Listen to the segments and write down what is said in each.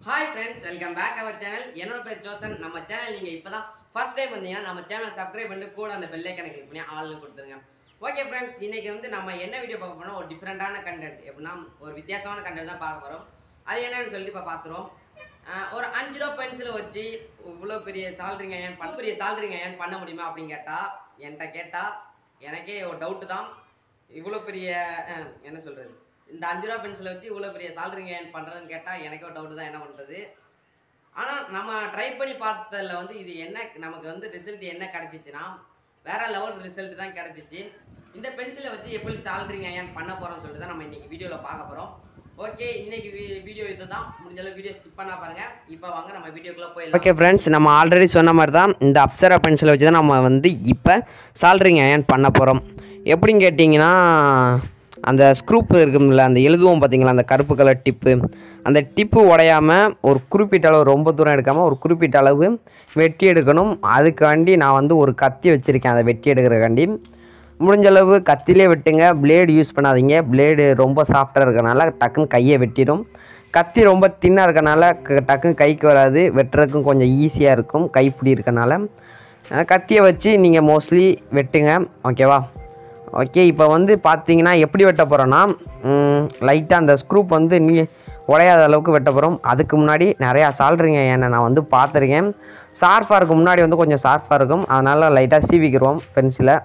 hi friends welcome back our channel என்னோட பேர் ஜோசன் நம்ம சேனல் நீங்கள் இப்போ தான் ஃபர்ஸ்ட் டைம் வந்தீங்கன்னா நம்ம சேனல் சப்ஸ்கிரைப் பண்ணிட்டு கூட அந்த பெல்லை கணக்கு கிளிக் பண்ணி ஆள்னு கொடுத்துருங்க ஓகே ஃப்ரெண்ட்ஸ் இன்னைக்கு வந்து நம்ம என்ன வீடியோ பார்க்க போறோம் ஒரு டிஃப்ரெண்ட்டான கண்டென்ட் எப்படின்னா ஒரு வித்தியாசமான கண்டென்ட் தான் பார்க்க போகிறோம் அது என்னன்னு சொல்லிட்டு இப்போ பார்த்துருவோம் ஆஹ் ஒரு அஞ்சு ரூபா பென்சிலை வச்சு இவ்வளோ பெரிய சால்ரிங்க ஏன் பண்ண பெரிய சால்ரிங்க ஏன் பண்ண முடியுமா அப்படின்னு கேட்டால் என்கிட்ட கேட்டால் எனக்கே ஒரு டவுட்டு தான் இவ்வளோ பெரிய அஹ், என்ன சொல்கிறது இந்த அஞ்சு ரூபா பென்சிலை வச்சு இவ்வளோ பெரிய சால்ரிங்க ஏன் பண்ணுறதுன்னு கேட்டால் எனக்கே ஒரு டவுட்டு தான் என்ன பண்ணுறது ஆனால் நம்ம ட்ரை பண்ணி பார்த்ததில் வந்து இது என்ன நமக்கு வந்து ரிசல்ட் என்ன கிடச்சிச்சுன்னா வேற லெவல் ரிசல்ட் தான் கிடச்சிச்சு இந்த பென்சிலை வச்சு எப்படி சால்ரிங்க ஏன் பண்ண போகிறோம்னு சொல்லிட்டு தான் நம்ம இன்னைக்கு வீடியோவில் பார்க்க போகிறோம் ஓகே இன்னைக்கு வீடியோ இது தான் முடிஞ்ச அளவு வீடியோ ஸ்கிப் பண்ணா பாருங்க இப்போ வாங்க நம்ம வீடியோக்குள்ளே போயிடலாம் ஓகே ஃப்ரெண்ட்ஸ் நம்ம ஆல்ரெடி சொன்ன மாதிரி தான் இந்த அப்சரா பென்சிலை வச்சு தான் நம்ம வந்து இப்போ சால்ரிங் அயன் பண்ண போகிறோம் எப்படின்னு கேட்டிங்கன்னா அந்த ஸ்க்ரூப் இருக்கும்ல அந்த எழுதுவோம் பார்த்தீங்களா அந்த கருப்பு கலர் டிப்பு அந்த டிப்பு உடையாமல் ஒரு குறிப்பிட்ட அளவு ரொம்ப தூரம் எடுக்காமல் ஒரு குறிப்பிட்ட அளவு வெட்டி எடுக்கணும் அதுக்காண்டி நான் வந்து ஒரு கத்தி வச்சுருக்கேன் அதை வெட்டி எடுக்கிறக்காண்டி முடிஞ்ச அளவு கத்திலே வெட்டுங்க பிளேடு யூஸ் பண்ணாதீங்க பிளேடு ரொம்ப சாஃப்டாக இருக்கறனால டக்குன்னு கையை வெட்டிடும் கத்தி ரொம்ப தின்னாக இருக்கனால க- டக்குன்னு கைக்கு வராது வெட்டுறதுக்கும் கொஞ்சம் ஈஸியாக இருக்கும் கைப்பிடி இருக்கனால அஹ் கத்தியை வச்சு நீங்கள் மோஸ்ட்லி வெட்டுங்க ஓகேவா ஓகே இப்போ வந்து பார்த்தீங்கன்னா எப்படி வெட்ட போகிறோன்னா லைட்டாக அந்த ஸ்க்ரூப் வந்து நீ உடையாத அளவுக்கு வெட்ட போகிறோம் அதுக்கு முன்னாடி நிறையா சால்ட்ரிங்க என்ன நான் வந்து பார்த்துருக்கேன் ஷார்ப்பாக இருக்கும் முன்னாடி வந்து கொஞ்சம் ஷார்ப்பாக இருக்கும் அதனால் லைட்டாக சீவிக்கிறோம் பென்சிலை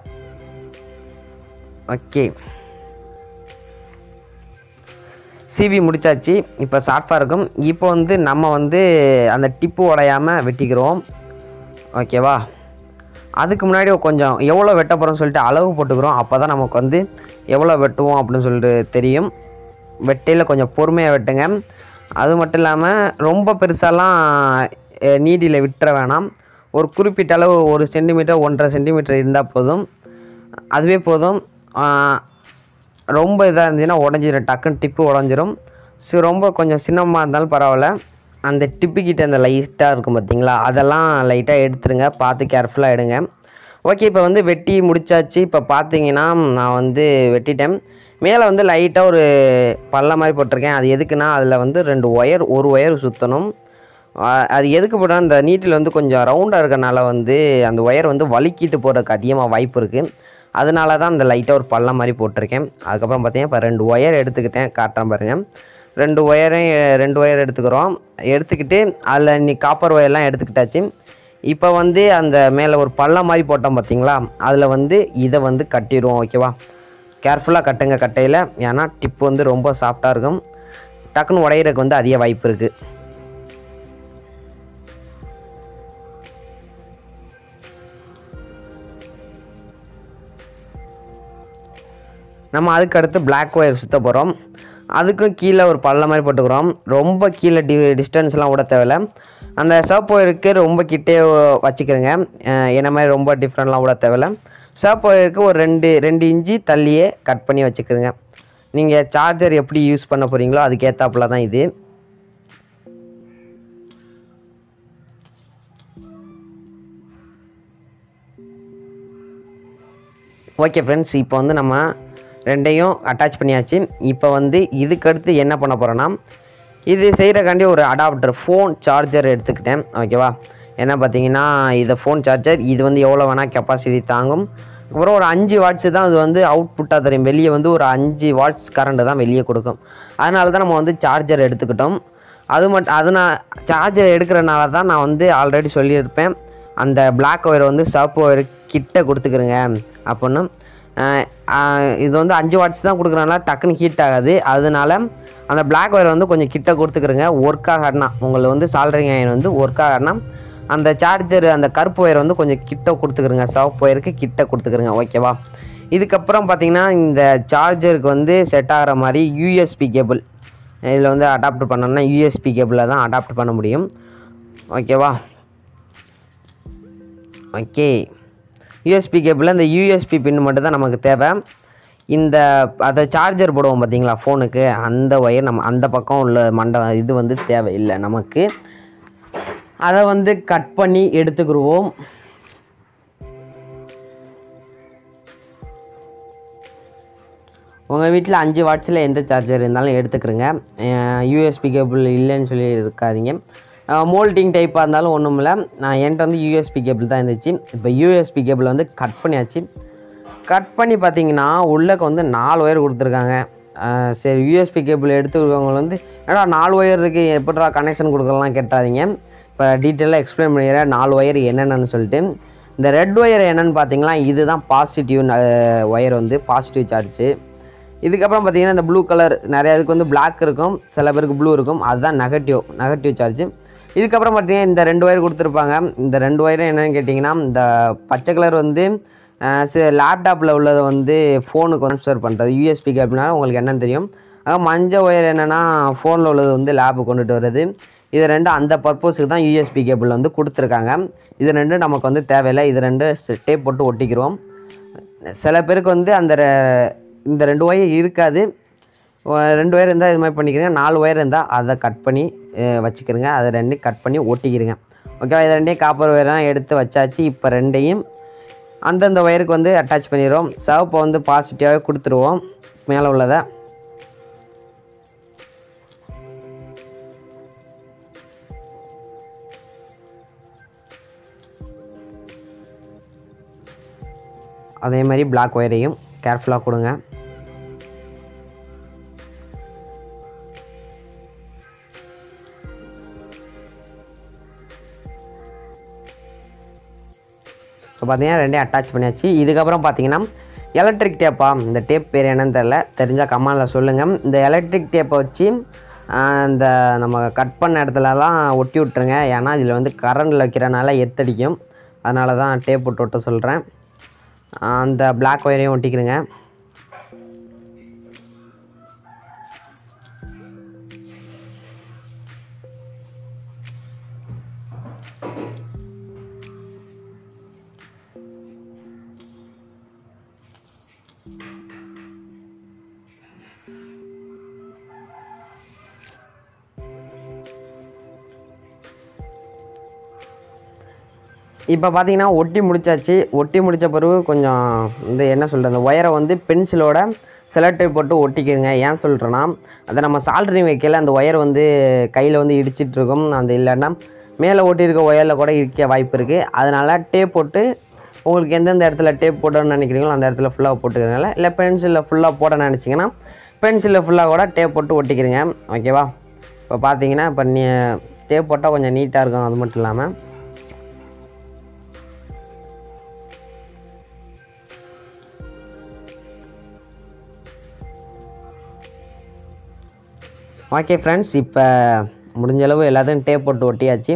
ஓகே சிவி முடிச்சாச்சு இப்போ ஷார்ப்பாக இருக்கும் இப்போ வந்து நம்ம வந்து அந்த டிப்பு உடையாமல் வெட்டிக்கிறோம் ஓகேவா அதுக்கு முன்னாடி கொஞ்சம் எவ்வளோ வெட்ட போகிறோம்னு சொல்லிட்டு அளவு போட்டுக்கிறோம் அப்போ தான் நமக்கு வந்து எவ்வளோ வெட்டுவோம் அப்படின்னு சொல்லிட்டு தெரியும் வெட்டையில் கொஞ்சம் பொறுமையாக வெட்டுங்க அது மட்டும் இல்லாமல் ரொம்ப பெருசாலாம் நீடியில் விட்டுற வேணாம் ஒரு குறிப்பிட்ட அளவு ஒரு சென்டிமீட்டர் ஒன்றரை சென்டிமீட்டர் இருந்தால் போதும் அதுவே போதும் ஆஹ், ரொம்ப இதாக இருந்துச்சுன்னா உடஞ்சிரும் டக்குன்னு டிப்பு உடஞ்சிரும் ஸோ ரொம்ப கொஞ்சம் சின்னமாக இருந்தாலும் பரவாயில்ல அந்த டிப்பு கிட்ட அந்த லைட்டாக இருக்கும் பார்த்தீங்களா அதெல்லாம் லைட்டாக எடுத்துருங்க பார்த்து கேர்ஃபுல்லாக எடுங்க ஓகே இப்போ வந்து வெட்டி முடிச்சாச்சு இப்போ பார்த்தீங்கன்னா நான் வந்து வெட்டிட்டேன் மேலே வந்து லைட்டாக ஒரு பள்ள மாதிரி போட்டிருக்கேன் அது எதுக்குன்னா அதில் வந்து ரெண்டு ஒயர் ஒரு ஒயர் சுற்றணும் ஆஹ் அது எதுக்கு போட்டால் அந்த நீட்டில் வந்து கொஞ்சம் ரவுண்டாக இருக்கனால வந்து அந்த ஒயர் வந்து வலிக்கிட்டு போகிறதுக்கு அதிகமாக வாய்ப்பு இருக்குது அதனால தான் அந்த லைட்டாக ஒரு பள்ளம் மாதிரி போட்டிருக்கேன் அதுக்கப்புறம் பார்த்தீங்கன்னா இப்போ ரெண்டு ஒயர் எடுத்துக்கிட்டேன் காட்டுறேன் பாருங்கள் ரெண்டு ஒயரையும் ரெண்டு ஒயர் எடுத்துக்கிறோம் எடுத்துக்கிட்டு அதில் இன்னைக்கு காப்பர் ஒயர்லாம் எடுத்துக்கிட்டாச்சு இப்போ வந்து அந்த மேலே ஒரு பள்ளம் மாதிரி போட்டோம் பார்த்தீங்களா அதில் வந்து இதை வந்து கட்டிடுவோம் ஓகேவா கேர்ஃபுல்லாக கட்டுங்க கட்டையில் ஏன்னா டிப்பு வந்து ரொம்ப சாஃப்டாக இருக்கும் டக்குன்னு உடையிறதுக்கு வந்து அதிக வாய்ப்பு இருக்குது நம்ம அதுக்கு அடுத்து பிளாக் ஒயர் சுற்ற போகிறோம் அதுக்கும் கீழே ஒரு பள்ள மாதிரி போட்டுக்கிறோம் ரொம்ப கீழே டி டிஸ்டன்ஸ்லாம் விட தேவையில்ல அந்த சர்ப் ஒயருக்கு ரொம்ப கிட்டே வச்சுக்கிறோங்க அஹ் என்ன மாதிரி ரொம்ப டிஃப்ரெண்ட்லாம் விட தேவையில்ல சர்ப் ஒயருக்கு ஒரு ரெண்டு ரெண்டு இன்ச்சு தள்ளியே கட் பண்ணி வச்சுக்கிறோங்க நீங்கள் சார்ஜர் எப்படி யூஸ் பண்ண போகிறீங்களோ அதுக்கேற்றாப்புல தான் இது ஓகே ஃப்ரெண்ட்ஸ் இப்போ வந்து நம்ம ரெண்டையும் அட்டாச் பண்ணியாச்சு இப்போ வந்து இதுக்கடுத்து என்ன பண்ண போகிறோன்னா இது செய்கிறக்காண்டி ஒரு அடாப்டர் ஃபோன் சார்ஜர் எடுத்துக்கிட்டேன் ஓகேவா என்ன பார்த்தீங்கன்னா இது ஃபோன் சார்ஜர் இது வந்து எவ்வளோ வேணால் கெப்பாசிட்டி தாங்கும் அப்புறம் ஒரு அஞ்சு வாட்ஸு தான் இது வந்து அவுட்புட்டாக தெரியும் வெளியே வந்து ஒரு அஞ்சு வாட்ஸ் கரண்ட் தான் வெளியே கொடுக்கும் அதனால தான் நம்ம வந்து சார்ஜர் எடுத்துக்கிட்டோம் அது மட்டும் அது நான் சார்ஜர் எடுக்கிறனால தான் நான் வந்து ஆல்ரெடி சொல்லியிருப்பேன் அந்த Black ஒயர் வந்து சிவப்பு ஒயர் கிட்ட கொடுத்துக்கிறேங்க அப்படின்னு அஹ் அஹ் இது வந்து அஞ்சு வாட்ஸ் தான் கொடுக்குறனால டக்குன்னு ஹீட் ஆகாது அதனால அந்த Black ஒயர் வந்து கொஞ்சம் கிட்ட கொடுத்துக்கிறேங்க ஒர்க் ஆகனா உங்களுக்கு வந்து சால்ரிங் அயன் வந்து ஒர்க் ஆகனா அந்த சார்ஜர் அந்த கருப்பு ஒயர் வந்து கொஞ்சம் கிட்ட கொடுத்துக்கிறேங்க சிவப்பு ஒயருக்கு கிட்ட கொடுத்துக்கிறேங்க ஓகேவா இதுக்கப்புறம் பார்த்தீங்கன்னா இந்த சார்ஜருக்கு வந்து செட் ஆகிற மாதிரி யூஎஸ்பி கேபிள் இதில் வந்து அடாப்ட் பண்ணோம்னா யூஎஸ்பி கேபிளில் தான் அடாப்ட் பண்ண முடியும் ஓகேவா ஓகே யூஎஸ்பி கேபிளில் இந்த யூஎஸ்பி பின் மட்டும் தான் நமக்கு தேவை இந்த அதை சார்ஜர் போடுவோம் பார்த்தீங்களா ஃபோனுக்கு அந்த ஒயர் நம்ம அந்த பக்கம் உள்ள மண்ட இது வந்து தேவையில்லை நமக்கு அதை வந்து கட் பண்ணி எடுத்துக்கிடுவோம் உங்கள் வீட்டில் அஞ்சு வாட்ஸில் எந்த சார்ஜர் இருந்தாலும் எடுத்துக்கிறங்க யூஎஸ்பி கேபிள் இல்லைன்னு சொல்லி இருக்காதீங்க மோல்டிங் டைப்பாக இருந்தாலும் ஒன்றும் இல்லை நான் என்கிட்ட வந்து யூஎஸ்பி கேபிள் தான் இருந்துச்சு இப்போ யூஎஸ்பி கேபிள் வந்து கட் பண்ணியாச்சு கட் பண்ணி பார்த்தீங்கன்னா உள்ளக்கு வந்து நாலு ஒயர் கொடுத்துருக்காங்க அஹ் சரி யூஎஸ்பி கேபிள் எடுத்துருக்கவங்க வந்து ஏடா நாலு ஒயர் இருக்குது எப்படிடா கனெக்ஷன் கொடுக்கலாம் கேட்டாதீங்க இப்போ டீட்டெயிலாக எக்ஸ்பிளைன் பண்ணிடுறேன் நாலு ஒயர் என்னென்னு சொல்லிட்டு இந்த ரெட் ஒயர் என்னென்னு பார்த்தீங்கன்னா இதுதான் பாசிட்டிவ் ஒயர் வந்து பாசிட்டிவ் சார்ஜு இதுக்கப்புறம் பார்த்தீங்கன்னா இந்த ப்ளூ கலர் நிறைய இதுக்கு வந்து Black இருக்கும் சில பேருக்கு ப்ளூ இருக்கும் அதுதான் நெகட்டிவ் நெகட்டிவ் சார்ஜ் இதுக்கப்புறம் பார்த்தீங்கன்னா இந்த ரெண்டு ஒயர் கொடுத்துருப்பாங்க இந்த ரெண்டு ஒயரும் என்னென்னு கேட்டிங்கன்னா இந்த பச்சை கலர் வந்து லேப்டாப்பில் உள்ளதை வந்து ஃபோனுக்கு ட்ரான்ஸ்ஃபர் பண்ணுறது யூஎஸ்பி கேப்னால உங்களுக்கு என்னன்னு தெரியும் ஆக மஞ்சள் ஒயர் என்னென்னா ஃபோனில் உள்ளது வந்து லேபு கொண்டுட்டு வர்றது இது ரெண்டும் அந்த பர்பஸுக்கு தான் யூஎஸ்பி கேபிள் வந்து கொடுத்துருக்காங்க இது ரெண்டும் நமக்கு வந்து தேவையில்லை இது ரெண்டு டேப் போட்டு ஒட்டிக்கிறோம் சில பேருக்கு வந்து அந்த ரெ- இந்த ரெண்டு ஒயர் இருக்காது ஒ- ரெண்டு ஒயர் இருந்தால் இது மாதிரி பண்ணிக்கிறீங்க நாலு ஒயர் இருந்தால் அதை கட் பண்ணி அஹ், வச்சுக்கிறங்க அதை ரெண்டையும் கட் பண்ணி ஒட்டிக்கிறங்க ஓகேவா இது ரெண்டையும் காப்பர் ஒயர்லாம் எடுத்து வச்சாச்சு இப்போ ரெண்டையும் அந்தந்த ஒயருக்கு வந்து அட்டாச் பண்ணிடுவோம் சிவப்பை வந்து பாசிட்டிவாகவே கொடுத்துருவோம் மேலே உள்ளதை அதே மாதிரி பிளாக் ஒயரையும் கேர்ஃபுல்லாக கொடுங்க இப்போ பார்த்தீங்கன்னா ரெண்டையும் அட்டாச் பண்ணியாச்சு இதுக்கப்புறம் பார்த்தீங்கன்னா எலக்ட்ரிக் டேப்பா இந்த டேப் பேர் என்னன்னு தெரில தெரிஞ்சால் கமெண்டில் சொல்லுங்கள் இந்த எலக்ட்ரிக் டேப்பை வச்சு ஆஹ், இந்த நம்ம கட் பண்ண இடத்துலலாம் ஒட்டி விட்ருங்க ஏன்னா இதில் வந்து கரண்டில் வைக்கிறனால எத்தடிக்கும் அதனால தான் டேப் போட்டு ஒட்ட சொல்கிறேன் அந்த பிளாக் ஒயரையும் ஒட்டிக்கிறங்க இப்போ பார்த்தீங்கன்னா ஒட்டி முடிச்சாச்சு ஒட்டி முடித்த பிறகு கொஞ்சம் இந்த என்ன சொல்கிறது அந்த ஒயரை வந்து பென்சிலோட செலக்டை போட்டு ஒட்டிக்கிறங்க ஏன் சொல்கிறேன்னா அதை நம்ம சால்ட்ரிங் வைக்கல அந்த ஒயர் வந்து கையில் வந்து இடிச்சிட்டு இருக்கும் அந்த இல்லைன்னா மேலே ஒட்டியிருக்க ஒயரில் கூட இருக்க வாய்ப்பு இருக்குது அதனால் டேப் போட்டு உங்களுக்கு எந்தெந்த இடத்துல டேப் போடணும்னு நினைக்கிறீங்களோ அந்த இடத்துல ஃபுல்லாக போட்டுக்கிறனால இல்லை பென்சிலில் ஃபுல்லாக போட நினச்சிங்கன்னா பென்சிலில் ஃபுல்லாக கூட டேப் போட்டு ஒட்டிக்கிறங்க ஓகேவா இப்போ பார்த்தீங்கன்னா இப்போ நீ டேப் போட்டால் கொஞ்சம் நீட்டாக இருக்கும் அது மட்டும் இல்லாமல் ஓகே ஃப்ரெண்ட்ஸ் இப்போ முடிஞ்ச அளவு எல்லாத்தையும் டேப் போட்டு ஒட்டியாச்சு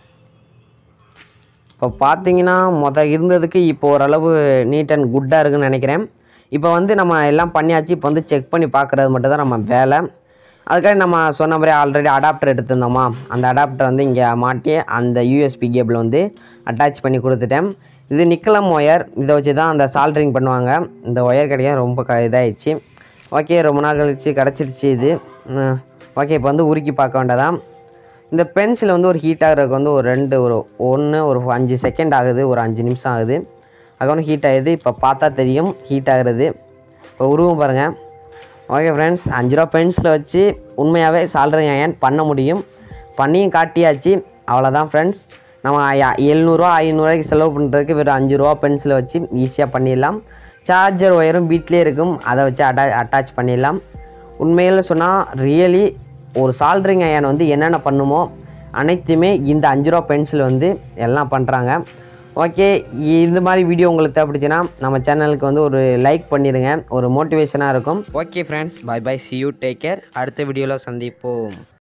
இப்போ பார்த்தீங்கன்னா மொத இருந்ததுக்கு இப்போ ஓரளவு நீட் அண்ட் குட்டாக இருக்குன்னு நினைக்கிறேன் இப்போ வந்து நம்ம எல்லாம் பண்ணியாச்சு இப்போ வந்து செக் பண்ணி பார்க்குறது மட்டும் தான் நம்ம வேலை அதுக்காக நம்ம சொன்ன மாதிரி ஆல்ரெடி அடாப்டர் எடுத்திருந்தோமா அந்த அடாப்டர் வந்து இங்கே மாட்டி அந்த யூஎஸ்பி கேபிள் வந்து அட்டாச் பண்ணி கொடுத்துட்டேன் இது நிக்கலம் ஒயர் இதை வச்சு தான் அந்த சால்ட்ரிங் பண்ணுவாங்க இந்த ஒயர் கிடைக்க ரொம்ப க இதாகிடுச்சு ஓகே ரொம்ப நாள் கழிச்சு கிடச்சிருச்சு இது ஓகே இப்போ வந்து உருக்கி பார்க்க வேண்டாதான் இந்த பென்சில் வந்து ஒரு ஹீட் ஆகிறதுக்கு வந்து ஒரு ரெண்டு ஒரு ஒன்று ஒரு அஞ்சு செகண்ட் ஆகுது ஒரு அஞ்சு நிமிஷம் ஆகுது அதுக்கப்புறம் ஹீட் ஆகுது இப்போ பார்த்தா தெரியும் ஹீட் ஆகுறது இப்போ உருவம் பாருங்கள் ஓகே ஃப்ரெண்ட்ஸ் அஞ்சு ரூபா பென்சிலை வச்சு உண்மையாகவே சால்ட்ரிங் அயன் பண்ண முடியும் பண்ணியும் காட்டியாச்சு அவ்வளோதான் ஃப்ரெண்ட்ஸ் நம்ம ஐ- எழுநூறுவா ஐநூறுவாய்க்கு செலவு பண்ணுறதுக்கு வெறும் அஞ்சு ரூபா பென்சிலை வச்சு ஈஸியாக பண்ணிடலாம் சார்ஜர் ஒயரும் வீட்டிலே இருக்கும் அதை வச்சு அட்டா அட்டாச் பண்ணிடலாம் உண்மையில் சொன்னால் ரியலி ஒரு சால்ட்ரிங் அயன் வந்து என்னென்ன பண்ணுமோ அனைத்துமே இந்த அஞ்சு ரூபா பென்சில் வந்து எல்லாம் பண்ணுறாங்க ஓகே இந்த மாதிரி வீடியோ உங்களுக்கு தேவைப்படுச்சுன்னா நம்ம சேனலுக்கு வந்து ஒரு லைக் பண்ணிடுங்க ஒரு மோட்டிவேஷனாக இருக்கும் okay friends bye bye see you take care அடுத்த வீடியோவில் சந்திப்போம்